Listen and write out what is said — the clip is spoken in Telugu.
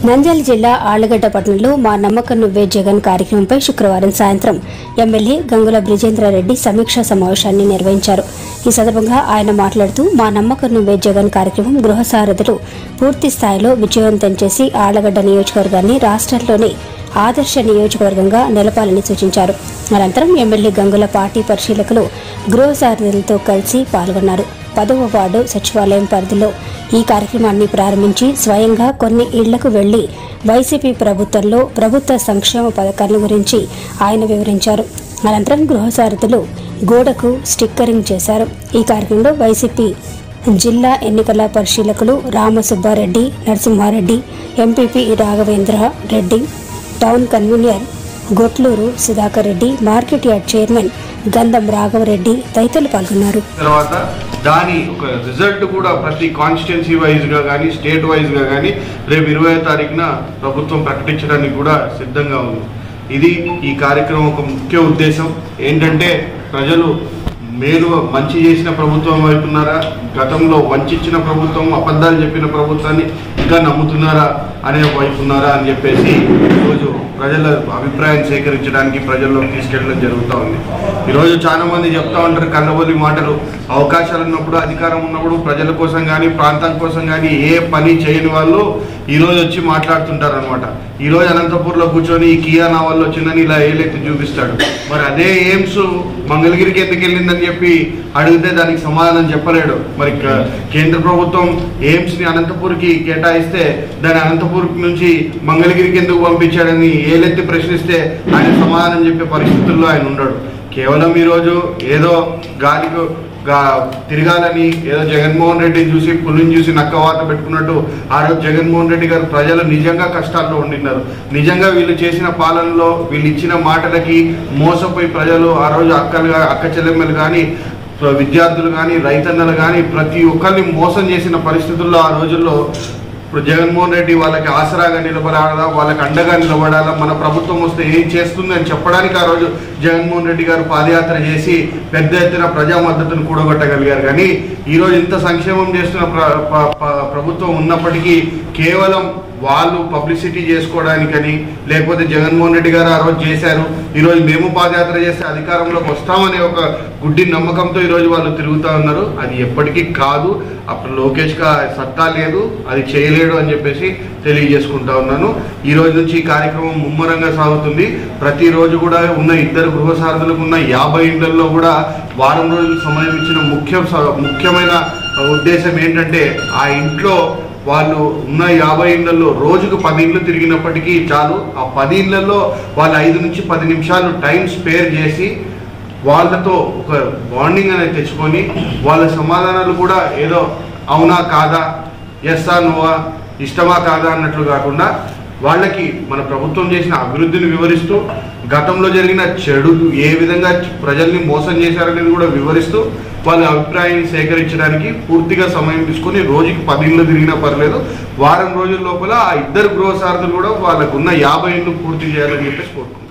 నంద్యాల జిల్లా ఆళ్లగడ్డ పట్టణంలో మా నమ్మకం నువ్వే జగన్ కార్యక్రమంపై శుక్రవారం సాయంత్రం ఎమ్మెల్యే గంగుల బ్రిజేంద్రారెడ్డి సమీక్షా సమావేశాన్ని నిర్వహించారు ఈ సందర్భంగా ఆయన మాట్లాడుతూ మా నమ్మకం నువ్వే జగన్ కార్యక్రమం గృహ సారథులు పూర్తి స్థాయిలో విజయవంతం చేసి ఆళ్లగడ్డ నియోజకవర్గాన్ని రాష్ట్రంలోని ఆదర్శ నియోజకవర్గంగా నిలపాలని సూచించారు అనంతరం ఎమ్మెల్యే గంగుల పార్టీ పరిశీలకులు గృహ సారథులతో కలిసి పాల్గొన్నారు పదవ వార్డు సచివాలయం పరిధిలో ఈ కార్యక్రమాన్ని ప్రారంభించి స్వయంగా కొన్ని ఇళ్లకు వెళ్లి వైసీపీ ప్రభుత్వంలో ప్రభుత్వ సంక్షేమ పథకాల గురించి ఆయన వివరించారు అనంతరం గృహ సారథులు గోడకు స్టిక్కరింగ్ చేశారు ఈ కార్యక్రమంలో వైసీపీ జిల్లా ఎన్నికల పరిశీలకులు Ramasubbareddy Narasimhareddy MPP Raghavendra Reddy town convener Gotluru Sudhakar Reddy market yard chairman Gandham Raghavareddy తదితరులు పాల్గొన్నారు తర్వాత దాని ఒక రిజల్ట్ కూడా ప్రతి కాన్స్టిట్యున్సీ వైజ్గా కానీ స్టేట్ వైజ్గా కానీ రేపు ఇరవై తారీఖున ప్రభుత్వం ప్రకటించడానికి కూడా సిద్ధంగా ఉంది ఇది ఈ కార్యక్రమం ఒక ముఖ్య ఉద్దేశం ఏంటంటే ప్రజలు మేలు మంచి చేసిన ప్రభుత్వం వైపున్నారా గతంలో వంచిన ప్రభుత్వం అబద్ధాలు చెప్పిన ప్రభుత్వాన్ని ఇంకా నమ్ముతున్నారా అనే వైపు ఉన్నారా అని చెప్పేసి ఈరోజు ప్రజల అభిప్రాయం సేకరించడానికి ప్రజల్లోకి తీసుకెళ్ళడం జరుగుతూ ఉంది ఈరోజు చాలా మంది చెప్తా ఉంటారు కన్నబొల్లి మాటలు అవకాశాలు ఉన్నప్పుడు అధికారం ఉన్నప్పుడు ప్రజల కోసం కానీ ప్రాంతం కోసం కానీ ఏ పని చేయని వాళ్ళు ఈరోజు వచ్చి మాట్లాడుతుంటారు అనమాట ఈరోజు అనంతపూర్లో కూర్చొని ఈ కియా నా వల్ల వచ్చిందని ఇలా ఏలెత్తి చూపిస్తాడు మరి అదే ఎయిమ్స్ మంగళగిరికి ఎందుకు వెళ్ళిందని చెప్పి అడిగితే దానికి సమాధానం చెప్పలేడు మరి క- కేంద్ర ప్రభుత్వం ఎయిమ్స్ ని అనంతపూర్కి కేటాయిస్తే దాని అనంతపూర్ నుంచి మంగళగిరికి ఎందుకు పంపించాడని ఏలెత్తి ప్రశ్నిస్తే ఆయన సమాధానం చెప్పే పరిస్థితుల్లో ఆయన ఉండడు కేవలం ఈరోజు ఏదో గాలికి గా- తిరగాలని ఏదో జగన్మోహన్ రెడ్డిని చూసి పులిని చూసి నక్క వాత పెట్టుకున్నట్టు ఆ రోజు జగన్మోహన్ రెడ్డి గారు ప్రజలు నిజంగా కష్టాల్లో ఉండినారు నిజంగా వీళ్ళు చేసిన పాలనలో వీళ్ళు ఇచ్చిన మాటలకి మోసపోయి ప్రజలు ఆ రోజు అక్కలు గా- అక్క చెల్లెమ్మలు కానీ విద్యార్థులు కానీ రైతన్నలు కానీ ప్రతి ఒక్కరిని మోసం చేసిన పరిస్థితుల్లో ఆ రోజుల్లో ఇప్పుడు జగన్మోహన్ రెడ్డి వాళ్ళకి ఆసరాగా నిలబడాలా వాళ్ళకి అండగా నిలబడాలా మన ప్రభుత్వం వస్తే ఏం చేస్తుంది అని చెప్పడానికి ఆ రోజు జగన్మోహన్ రెడ్డి గారు పాదయాత్ర చేసి పెద్ద ఎత్తున ప్రజా మద్దతును కూడగొట్టగలిగారు కానీ ఈరోజు ఇంత సంక్షేమం చేస్తున్న ప్ర- ప- ప- ప్రభుత్వం ఉన్నప్పటికీ కేవలం వాళ్ళు పబ్లిసిటీ చేసుకోవడానికని లేకపోతే జగన్మోహన్ రెడ్డి గారు ఆ రోజు చేశారు ఈరోజు మేము పాదయాత్ర చేస్తే అధికారంలోకి వస్తామనే ఒక గుడ్డి నమ్మకంతో ఈరోజు వాళ్ళు తిరుగుతూ ఉన్నారు అది ఎప్పటికీ కాదు అప్పుడు లోకేష్ గా సత్తా లేదు అది చేయలేడు అని చెప్పేసి తెలియజేసుకుంటా ఉన్నాను ఈ రోజు నుంచి ఈ కార్యక్రమం ముమ్మరంగా సాగుతుంది ప్రతిరోజు కూడా ఉన్న ఇద్దరు గృహ సారథులకు ఉన్న యాభై ఇండ్లలో కూడా వారం రోజులు సమయం ఇచ్చిన ముఖ్య ముఖ్యమైన ఉద్దేశం ఏంటంటే ఆ ఇంట్లో వాళ్ళు ఉన్న యాభై ఇళ్లలో రోజుకు పది ఇళ్ళు తిరిగినప్పటికీ చాలు ఆ పది ఇళ్లలో వాళ్ళు ఐదు నుంచి పది నిమిషాలు టైం స్పేర్ చేసి వాళ్ళతో ఒక బాండింగ్ అనేది తెచ్చుకొని వాళ్ళ సమాధానాలు కూడా ఏదో అవునా కాదా ఎస్సా నోవా ఇష్టమా కాదా అన్నట్లు కాకుండా వాళ్ళకి మన ప్రభుత్వం చేసిన అభివృద్ధిని వివరిస్తూ గతంలో జరిగిన చెడు ఏ విధంగా ప్రజల్ని మోసం చేశారనేది కూడా వివరిస్తూ వాళ్ళ అభిప్రాయాన్ని సేకరించడానికి పూర్తిగా సమయం తీసుకొని రోజుకి పది ఇళ్ళు తిరిగినా పర్లేదు వారం రోజుల లోపల ఆ ఇద్దరు గృహ సారథులు కూడా వాళ్ళకున్న యాభై ఇళ్ళు పూర్తి చేయాలని చెప్పేసి కోరుకుంటున్నాను